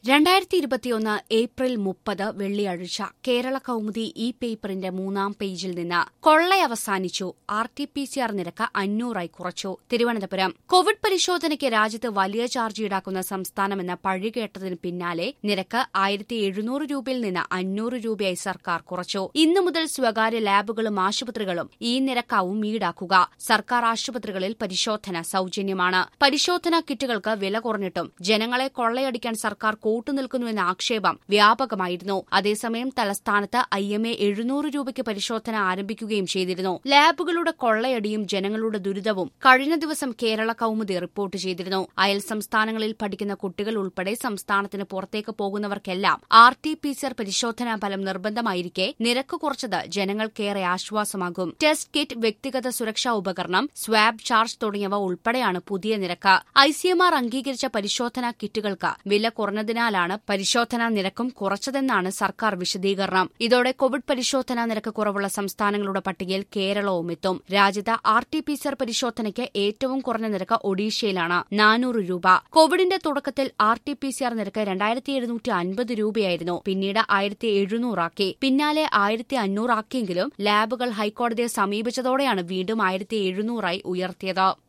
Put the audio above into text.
രണ്ടായിരത്തി ഇരുപത്തിയൊന്ന് ഏപ്രിൽ മുപ്പത് വെള്ളിയാഴ്ച കേരള കൗമുദി ഇ പേപ്പറിന്റെ മൂന്നാം പേജിൽ നിന്ന് കൊള്ളയവസാനിച്ചു R T P C R നിരക്ക് അഞ്ഞൂറായി കുറച്ചു തിരുവനന്തപുരം കോവിഡ് പരിശോധനയ്ക്ക് രാജ്യത്ത് വലിയ ചാർജ് ഈടാക്കുന്ന സംസ്ഥാനമെന്ന പഴികേട്ടതിന് പിന്നാലെ നിരക്ക് ആയിരത്തി എഴുന്നൂറ് രൂപയിൽ നിന്ന് അഞ്ഞൂറ് രൂപയായി സർക്കാർ കുറച്ചു ഇന്നു മുതൽ സ്വകാര്യ ലാബുകളും ആശുപത്രികളും ഈ നിരക്കാവും ഈടാക്കുക സർക്കാർ ആശുപത്രികളിൽ പരിശോധന സൌജന്യമാണ് പരിശോധനാ കിറ്റുകൾക്ക് വില കുറഞ്ഞിട്ടും ജനങ്ങളെ കൊള്ളയടിക്കാൻ സർക്കാർ കൂട്ടുനിൽക്കുന്നുവെന്ന ആക്ഷേപം വ്യാപകമായിരുന്നു അതേസമയം തലസ്ഥാനത്ത് ഐ എം എ എഴുന്നൂറ് രൂപയ്ക്ക് പരിശോധന ആരംഭിക്കുകയും ചെയ്തിരുന്നു ലാബുകളുടെ കൊള്ളയടിയും ജനങ്ങളുടെ ദുരിതവും കഴിഞ്ഞ ദിവസം കേരള കൌമുദി റിപ്പോർട്ട് ചെയ്തിരുന്നു അയൽ സംസ്ഥാനങ്ങളിൽ പഠിക്കുന്ന കുട്ടികൾ ഉൾപ്പെടെ സംസ്ഥാനത്തിന് പുറത്തേക്ക് പോകുന്നവർക്കെല്ലാം R T P C R പരിശോധനാ ഫലം നിർബന്ധമായിരിക്കെ നിരക്ക് കുറച്ചത് ജനങ്ങൾക്കേറെ ആശ്വാസമാകും ടെസ്റ്റ് കിറ്റ് വ്യക്തിഗത സുരക്ഷാ ഉപകരണം സ്വാബ് ചാർജ് തുടങ്ങിയവ ഉൾപ്പെടെയാണ് പുതിയ നിരക്ക് ഐസിഎംആർ അംഗീകരിച്ച പരിശോധനാ കിറ്റുകൾക്ക് വില കുറഞ്ഞതിനാലാണ് പരിശോധനാ നിരക്കും കുറച്ചതെന്നാണ് സർക്കാർ വിശദീകരണം ഇതോടെ കോവിഡ് പരിശോധനാ നിരക്ക് കുറവുള്ള സംസ്ഥാനങ്ങളുടെ പട്ടികയിൽ കേരളവും എത്തും രാജ്യത്ത് ആർ ടി പി സിആർ പരിശോധനയ്ക്ക് ഏറ്റവും കുറഞ്ഞ നിരക്ക് ഒഡീഷയിലാണ് നാനൂറ് രൂപ കോവിഡിന്റെ തുടക്കത്തിൽ ആർ ടി പി സിആർ നിരക്ക് രണ്ടായിരത്തി എഴുന്നൂറ്റി അൻപത് രൂപയായിരുന്നു പിന്നീട് ആയിരത്തി എഴുന്നൂറാക്കി പിന്നാലെ ആയിരത്തി അഞ്ഞൂറാക്കിയെങ്കിലും ലാബുകൾ ഹൈക്കോടതിയെ സമീപിച്ചതോടെയാണ് വീണ്ടും ആയിരത്തി എഴുന്നൂറായി ഉയർത്തിയത്